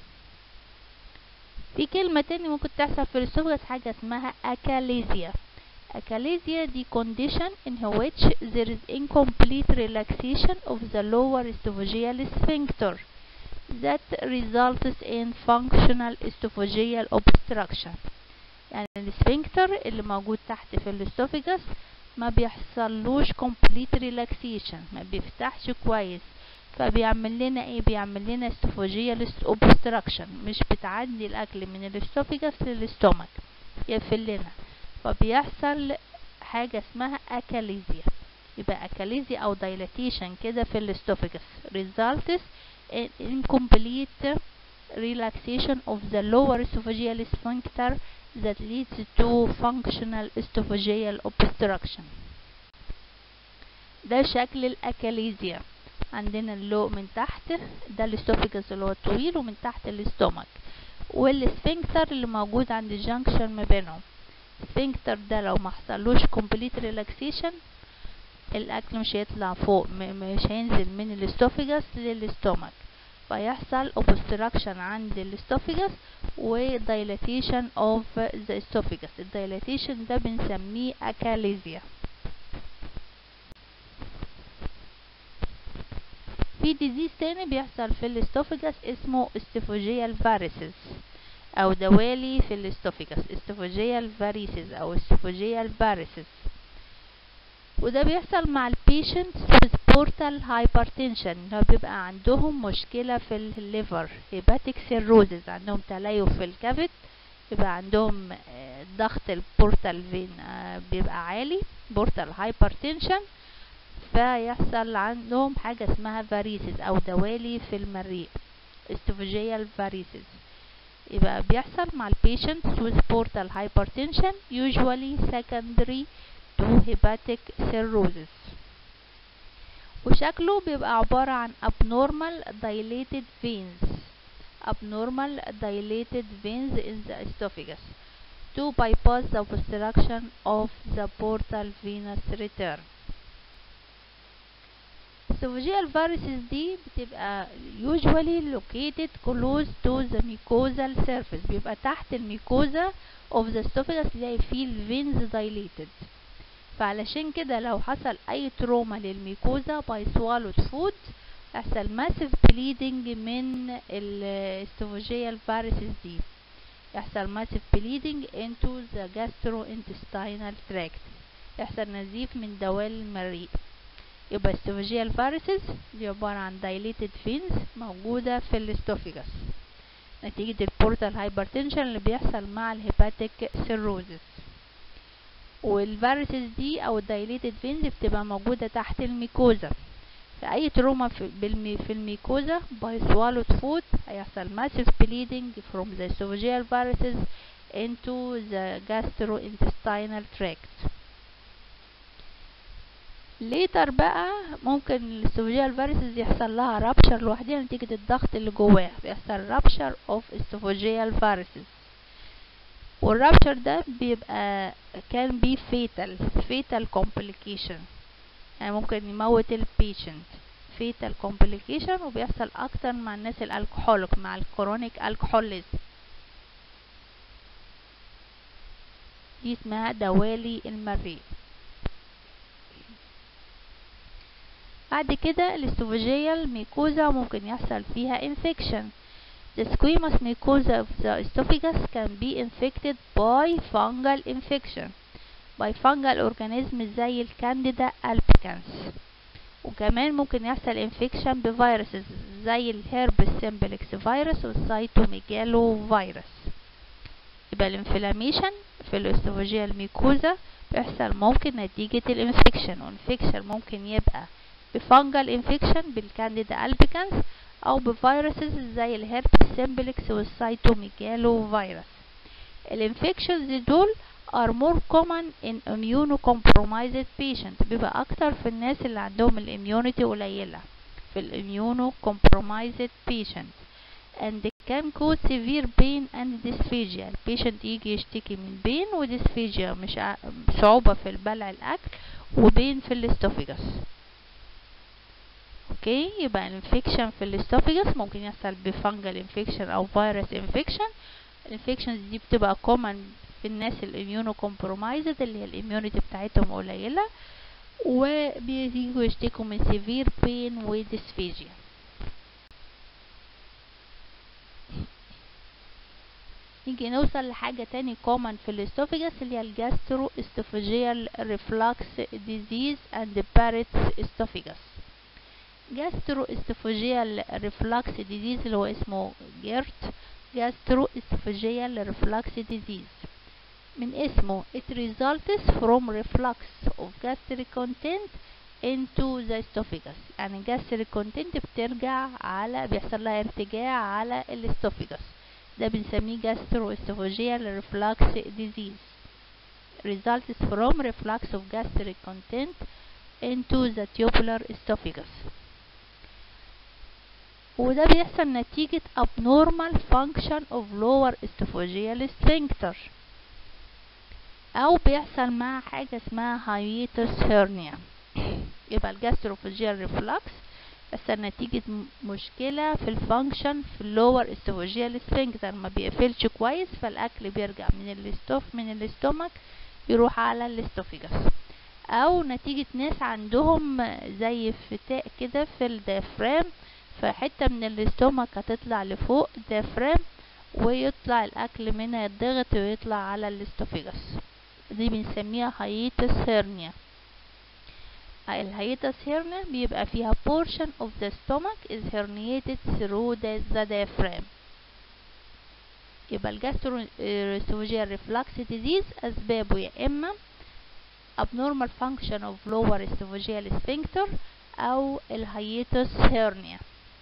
في كلمة تاني ممكن تحصل في الاستوفيجاس حاجة اسمها أكاليزيا أكاليزيا دي condition in which there is incomplete relaxation of the lower esophageal sphincter that results in functional esophageal obstruction يعني السفنكتر اللي موجود تحت في الاستوفيجاس ما بيحصلوش complete relaxation ما بيفتحش كويس فبيعمل لنا ايه بيعمل لنا esophageal obstruction مش بتعدي الاكل من الاستوفيجاس للاستومك يقفل لنا فبيحصل حاجة اسمها اكاليزيا يبقى اكاليزيا او dilatation كده في الاستوفيجاس results in incomplete relaxation of the lower esophageal sphincter that leads to functional esophageal obstruction ده شكل الاكاليزيا عندنا اللو من تحت ده الاستوفيجاس اللي هو الطويل ومن تحت الاستومك والسفنكتر اللي موجود عند الجنكشن ما بينهم السفنكتر ده لو ما حصلوش complete relaxation الاكل مش هيطلع فوق مش هينزل من الاستوفيجاس للاستومك فيحصل obstruction عند الاستوفيجاس و dilatation of the esophagus الدايلاتيشن ده بنسميه اكاليزيا في ديزيز تاني بيحصل في الاستوفيجاس اسمه استوفاجيال فاريسز او دوالي في الاستوفيجاس استوفاجيال فاريسز او استوفاجيال فاريسز وده بيحصل مع البيشنتس with portal hypertension اللي بيبقى عندهم مشكلة في الليفر hepatic cirrhosis عندهم تليف في الكبد بيبقى عندهم ضغط البورتال فين بيبقى عالي بورتال hypertension فيحصل عندهم حاجة اسمها فاريسز او دوالي في المريء esophageal varices يبقى بيحصل مع البيشنتس with portal hypertension usually secondary to hepatic cirrhosis وشكله بيبقى عبارة عن abnormal dilated veins abnormal dilated veins in the esophagus to bypass the obstruction of the portal venous return esophageal varices دي بتبقى usually located close to the mucosal surface بيبقى تحت الميكوزا of the esophagus تلاقي فيه الفينز dilated فعلشان كده لو حصل اي تروما للميكوزا by swallowed food يحصل massive bleeding من الاسوفاجيال varices دي يحصل massive bleeding into the gastrointestinal tract يحصل نزيف من دوال المريء يبقى esophageal varices دي عبارة عن dilated veins موجودة في الاستوفيجاس نتيجة البورتال هايبرتنشن اللي بيحصل مع الهيباتيك سيروزس والفارسز دي او الدايليتد فينز بتبقى موجودة تحت الميكوزا في اي تروما في, بالمي في الميكوزا by swallowed food هيحصل massive bleeding from the esophageal varices into the gastrointestinal tract ليتر بقى ممكن الاسوفاجيال فارسز يحصل لها رابشر لوحدها نتيجة الضغط اللي جواها بيحصل رابشر اوف اسوفاجيال فارسز والرابشر ده بيبقى كان بي فيتال فيتال كومبليكيشن يعني ممكن يموت البيشنت فيتال كومبليكيشن وبيحصل اكتر مع الناس الالكحوليك مع الكرونيك الكحوليزم دي اسمها دوالي المريء بعد كده الاسوفاجيال ميكوزا ممكن يحصل فيها infection The squamous mucosa of the esophagus can be infected by fungal infection by fungal organism زي الكانديدا albicans وكمان ممكن يحصل infection بفيروسز زي الهربس سيمبلكس فيروس والسيتوميجالو فيروس يبقى الانفلاميشن في الاسوفاجيال ميكوزا بيحصل ممكن نتيجة الانفكشن والانفكشن ممكن يبقى بفانجل انفكشن بالكانديدا البيكانس او بفيروسز زي الهربس سيمبلكس والسيتوميجالو فيروس الانفكشنز دول are more common in immunocompromised patients بيبقى اكتر في الناس اللي عندهم الاميونيتي قليلة في الاميونocompromised patient and can cause severe pain and dysphagia البيشنت يجي يشتكي من بين وديسفيجيا مش ع... صعوبة في البلع الاكل وبين في الاستوفيجاس اوكي يبقى الانفكشن في الاستوفيجاس ممكن يحصل بفانجل انفكشن او فيروس انفكشن الانفكشنز دي بتبقى كومن في الناس الاميونو كومبرومايزد اللي هي الاميونيتي بتاعتهم قليله وبيجوا يشتكوا من سيفير بين وديسفيجيا نيجي نوصل لحاجة تاني كومن في الاستوفيجاس اللي هي الجاسترو استوفيجيال ريفلكس ديزيز اند باريتس استوفيجاس جاسترو استوفيجيال ريفلكس ديزيز اللي هو اسمه جيرت جاسترو استوفيجيال ريفلكس ديزيز من اسمه it results from reflux of gastric content into the esophagus يعني gastric content بترجع على بيحصل لها ارتجاع على الاستوفيجاس ده بنسميه gastroesophageal reflux disease results from reflux of gastric content into the tubular esophagus وده بيحصل نتيجة abnormal function of lower esophageal sphincter أو بيحصل مع حاجة اسمها hiatus hernia يبقى الجاستروفاجيال ريفلكس بيحصل نتيجة مشكلة في الفانكشن في اللور اسوفاجيال سفنكتر ما بيقفلش كويس فالأكل بيرجع من الاستوف من الاستومك يروح على الاستوفيجاس أو نتيجة ناس عندهم زي فتاء كده في الديافرام فحتة من الاستومك هتطلع لفوق ديافرام ويطلع الأكل منها يتضغط ويطلع على الاستوفيجاس دي بنسميها هايتس هيرنيا الهايتس هيرنيا بيبقى فيها portion of the stomach is herniated through the, the diaphragm يبقى الجاستروسوفيجيال ريفلكس ديزيز أسبابه يا إما abnormal function of lower esophageal sphincter أو الهايتس هيرنيا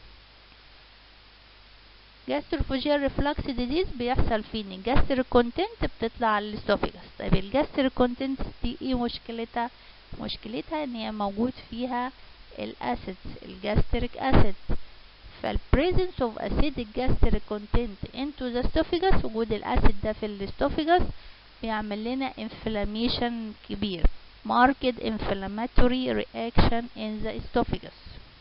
جاستروفوجيال ريفلكس ديزيز بيحصل فيه ان الجاستريك كونتنت بتطلع على الاسوفيجاس طيب الجاستريك كونتنت دي ايه مشكلتها مشكلتها ان هي موجود فيها الاسيدز الجاستريك اسيد فال presence of acidic gastric content into the esophagus وجود الأسيد ده في الاسوفيجاس بيعمل لنا inflammation كبير marked inflammatory reaction in the esophagus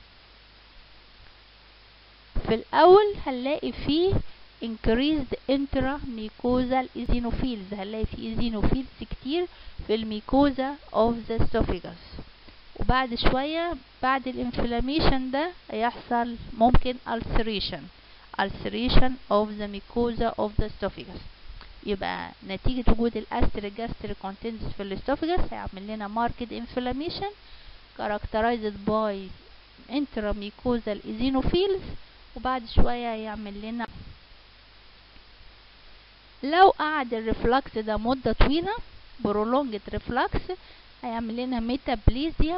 في الأول هنلاقي فيه increased intramucosal eosinophils هنلاقي فيه eosinophils كتير في الميكوزا of the esophagus وبعد شوية بعد الانفلاميشن ده هيحصل ممكن ulceration ulceration of the mucosa of the esophagus يبقى نتيجة وجود الاستريك gastric contents في الاسوفيجاس هيعمل لنا marked inflammation characterized by intramucosal eosinophils وبعد شوية هيعمل لنا لو قعد الريفلكس ده مدة طويلة prolonged reflux هيعمل لنا ميتابليزيا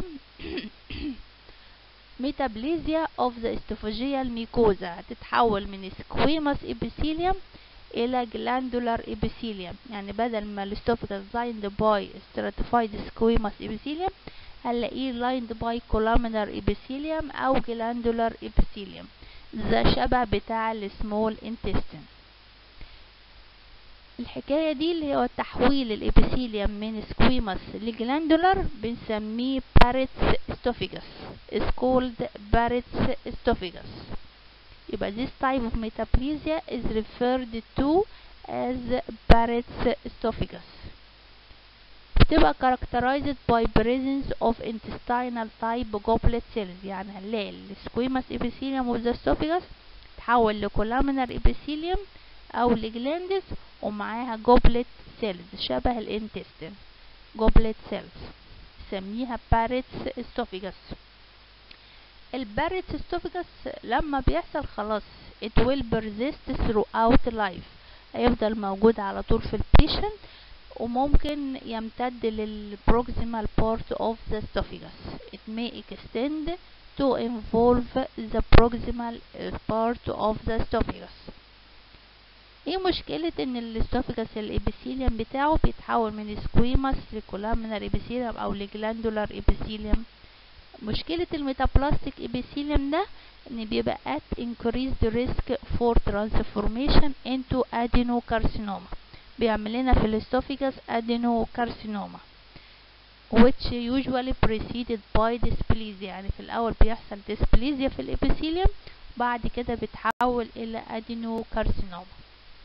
ميتابليزيا of the esophageal mucosa هتتحول من squamous epithelium الى glandular epithelium يعني بدل ما الاسوفيجاس lined by stratified squamous epithelium هنلاقيه lined by columnar epithelium او glandular epithelium ده شبه بتاع السمول intestine الحكاية دي اللي هو تحويل الابيثيليوم من سكويموس لجلاندولار بنسميه باريتس esophagus is called Barrett's esophagus يبقى this type of metaplasia is referred to as Barrett's esophagus بتبقى characterized by presence of intestinal type goblet cells يعني هنلاقي السكويموس epithelium of the esophagus تحول لكولامينر epithelium او لجلاندس ومعاها جوبلت سيلز شبه الانتستين جوبلت سيلز نسميها باريتس اسوفيجاس الباريتس اسوفيجاس لما بيحصل خلاص it will persist throughout life هيفضل موجود على طول في البيشنت وممكن يمتد للبروكسيمال part of the esophagus it may extend to involve the proximal part of the esophagus ايه مشكلة ان الاسوفيجاس الابيثيليوم بتاعه بيتحول من سكويموس لكولامينر ابيثيليوم او لجلاندولار ابيثيليوم مشكلة الميتابلاستيك ابيثيليوم ده ان بيبقى at increased risk for transformation into adenocarcinoma بيعمل لنا في الاسوفيجاس adenocarcinoma which usually preceded by dysplasia يعني في الاول بيحصل dysplasia في الابيثيليوم بعد كده بتحول الى adenocarcinoma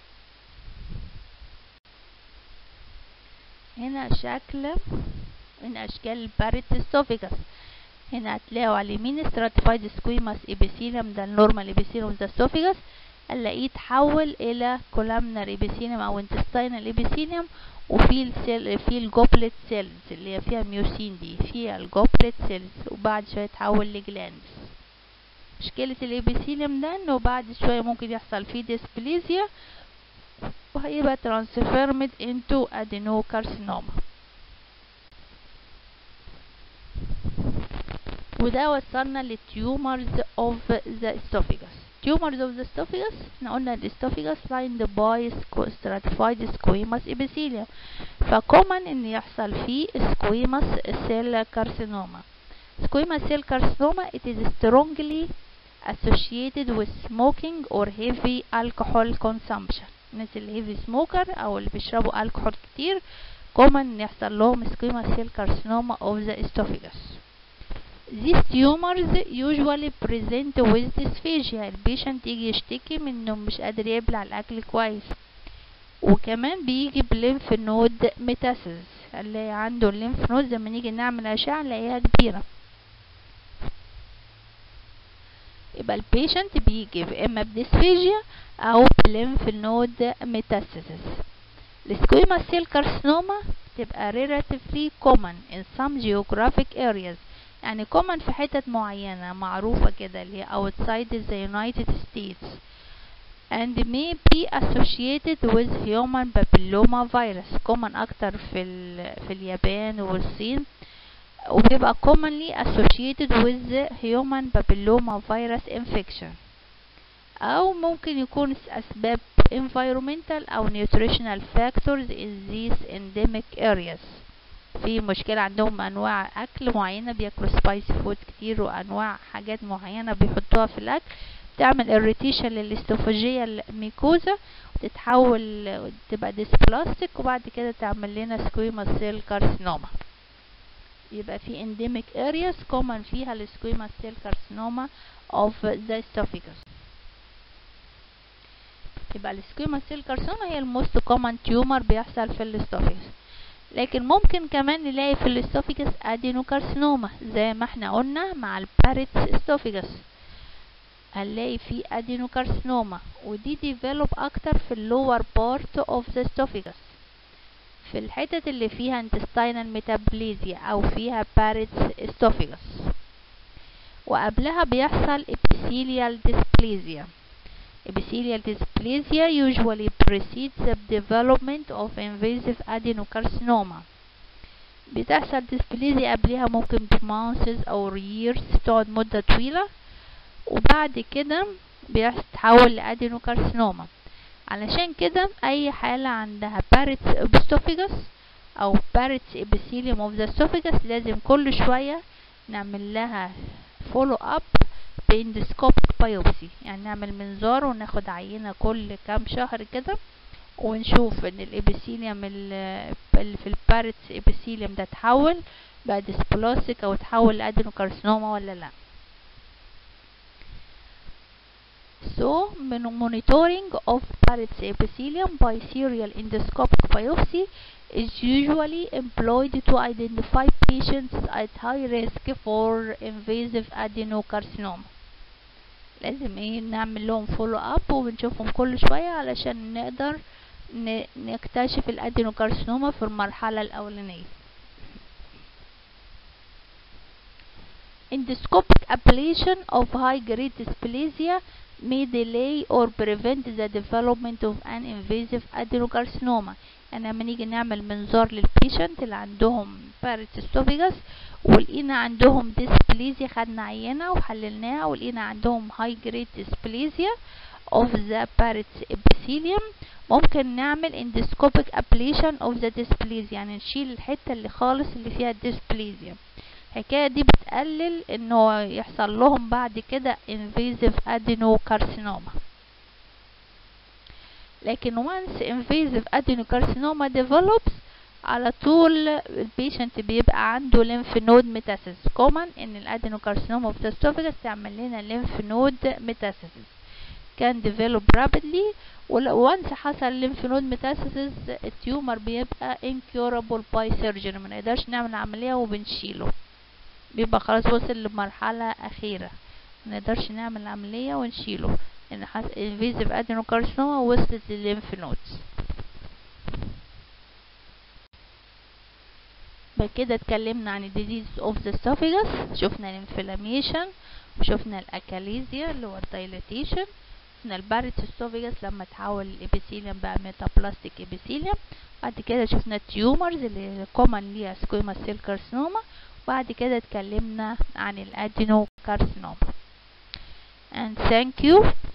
هنا شكل من اشكال الباريت اسوفيجاس هنا هتلاقوا على اليمين stratified squamous epithelium ده النورمال epithelium ده اسوفيجاس هنلاقيه اتحول الى columnar epithelium او intestinal epithelium وفي السيل في الجوبلت سيلز اللي هي فيها ميوسين دي فيها الجوبلت سيلز وبعد شويه يتحول لجلاندز مشكلة الابيثيليوم ده انه بعد شوية ممكن يحصل فيه ديسبليزيا وهيبقى transformed into adenocarcinoma وده وصلنا للتيومرز of the esophagus tumors of the esophagus احنا قلنا الاسوفيجاس lined by stratified squamous epithelium فكومن ان يحصل فيه squamous cell carcinoma squamous cell carcinoma it is strongly associated with smoking or heavy alcohol consumption الناس اللي heavy smoker او اللي بيشربوا الكحول كتير common ان يحصل لهم squamous cell carcinoma of the esophagus These tumors usually present with dysphagia البيشنت يجي يشتكي من انه مش قادر يبلع الاكل كويس وكمان بيجي بليمف نود ميتاسيس اللي عنده الليمف نود لما نيجي نعمل اشعه نلاقيها كبيره يبقى البيشنت بيجي اما بديسفيجيا او بليمف نود ميتاسيس السكويما سيل كارسينوما تبقى relatively common in some geographic areas يعني common في حتت معينة معروفة كده اللي هي outside the United States and may be associated with human papilloma virus common أكتر في, ال... في اليابان والصين وبيبقى commonly associated with human papilloma virus infection أو ممكن يكون أسباب environmental أو nutritional factors in these endemic areas في مشكلة عندهم أنواع أكل معينة بياكلوا سبايسي فود كتير وأنواع حاجات معينة بيحطوها في الأكل تعمل irritation للاستوفاجية الميكوزا وتتحول تبقى ديسبلاستيك وبعد كده تعمل لنا سكويما سيل كارسينوما يبقى في endemic areas common فيها السكويما سيل كارسينوما of the esophagus يبقى السكويما سيل كارسينوما هي الموست كومن تيومر بيحصل في الاستوفيجس لكن ممكن كمان نلاقي في الاستوفيجس ادينوكارسينوما زي ما احنا قلنا مع الباريتس استوفيجس هنلاقي في ادينوكارسينوما ودي ديفلوب اكتر في اللور بارت اوف ذا esophagus في الحتت اللي فيها intestinal metaplasia او فيها باريتس esophagus وقبلها بيحصل epithelial dysplasia epithelial dysplasia usually precedes the development of invasive adenocarcinoma بتحصل dysplasia قبلها ممكن بمانسز أو years تقعد مدة طويلة وبعد كده بيتحول لأدينوكارسينوما علشان كده أي حالة عندها باريتس ابستوفيجس أو باريتس epithelium of the esophagus لازم كل شوية نعمل لها فولو اب باندسكوبيك بايوبسي يعني نعمل منظار وناخد عينة كل كام شهر كده ونشوف ان الابيثيليوم اللي في الباريتس ابيثيليوم ده اتحول بقى ديسبلاستيك او اتحول لادينوكارسينوما ولا لا So, monitoring of Barrett's epithelium by serial endoscopic biopsy is usually employed to identify patients at high risk for invasive adenocarcinoma. لازم ايه نعمل لهم فولو اب وبنشوفهم كل شوية علشان نقدر نكتشف الادينوكارسينوما في المرحلة الأولانية. Endoscopic ablation of high-grade dysplasia may delay or prevent the development of an invasive adenocarcinoma يعني لما نيجي نعمل منظار للبيشنت اللي عندهم باريتس اسوفيجاس ولقينا عندهم ديسبليزيا خدنا عينة وحللناها ولقينا عندهم هاي جريد ديسبليزيا of the parrots epithelium ممكن نعمل endoscopic ablation of the dysplasia يعني نشيل الحتة اللي خالص اللي فيها الديسبليزيا الحكاية دي بتقلل انه يحصل لهم بعد كده invasive adenocarcinoma لكن once invasive adenocarcinoma develops على طول البيشنت بيبقى عنده lymph node metastasis common ان الادينوكارسينوما في الاسوفيجاس تعمل لنا lymph node metastasis can develop rapidly وانس حصل lymph node metastasis التيومر بيبقى incurable by surgery ما نقدرش نعمل عملية وبنشيله بيبقى خلاص وصل لمرحلة أخيرة ما نقدرش نعمل عملية ونشيله ان invasive adenocarcinoma وصلت للليمف نودز بكده اتكلمنا عن disease of the esophagus شفنا الانفلاميشن وشفنا الاكاليزيا اللي هو الدايلاتيشن شفنا الباريتس esophagus لما تحول الابيثيليوم بقى ميتابلاستيك ابيثيليوم بعد كده شفنا التيومرز اللي كومن ليها سكويما سيل كارسينوما بعد كده اتكلمنا عن الادينو كارسينوما and thank you